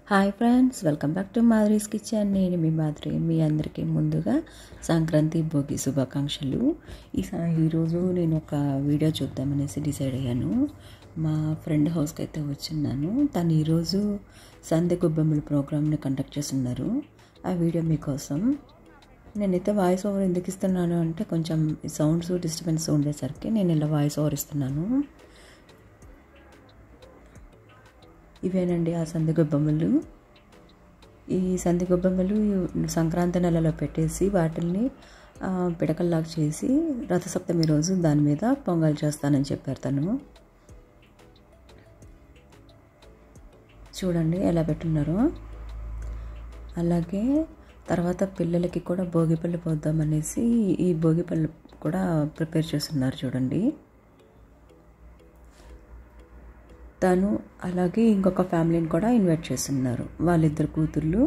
hi friends welcome back to Madhuri's kitchen నేను మీ మాధురి మీ అందరికీ ముందుగా సంక్రాంతి భోగి శుభాకాంక్షలు ఈ స- ఈరోజు నేను ఒక వీడియో చూద్దామనేసి డిసైడ్ అయ్యాను మా ఫ్రెండ్ హౌస్కి అయితే వచ్చిన్నాను తను ఈరోజు సంధ్య గుబ్బెమ్మల ప్రోగ్రామ్ని కండక్ట్ చేస్తున్నారు ఆ వీడియో మీకోసం నేనైతే వాయిస్ ఓవర్ ఎందుకు ఇస్తున్నాను అంటే కొంచెం సౌండ్స్ డిస్టర్బెన్స్ ఉండేసరికి నేను ఇలా వాయిస్ ఓవర్ ఇస్తున్నాను ఇవేనండి ఆ సందిగొబ్బెమ్మలు ఈ సందిగొబ్బెమ్మలు సంక్రాంతి నెలలో పెట్టేసి వాటిల్ని ఆ, పిడకల్లాగా చేసి రథసప్తమి రోజు దాని మీద పొంగల్ చేస్తానని చెప్పారు తను చూడండి ఎలా పెట్టున్నారో అలాగే తర్వాత పిల్లలకి కూడా భోగిపళ్ళు పోద్దామనేసి ఈ భోగిపళ్ళు కూడా ప్రిపేర్ చేస్తున్నారు చూడండి తను అలాగే ఇంకొక ఫ్యామిలీని కూడా ఇన్వైట్ చేస్తున్నారు వాళ్ళిద్దరు కూతుర్లు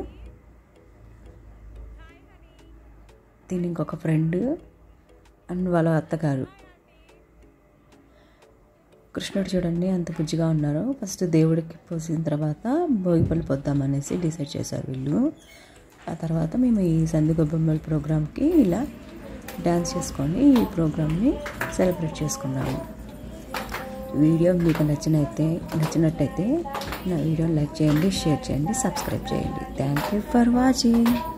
దీని ఇంకొక ఫ్రెండ్ అండ్ వాళ్ళ అత్తగారు కృష్ణుడు చూడండి అంత బుజ్జిగా ఉన్నారు ఫస్ట్ దేవుడికి పోసిన తర్వాత భోగిపల్లి పొద్దామనేసి డిసైడ్ చేశారు వీళ్ళు ఆ తర్వాత మేము ఈ సంధి గొబ్బెమ్మల ప్రోగ్రామ్కి ఇలా డ్యాన్స్ చేసుకొని ఈ ప్రోగ్రామ్ని సెలబ్రేట్ చేసుకున్నాము వీడియో మీకు నచ్చినైతే నచ్చినట్టయితే నా వీడియోని లైక్ చేయండి షేర్ చేయండి సబ్స్క్రైబ్ చేయండి థ్యాంక్ యూ ఫర్ వాచింగ్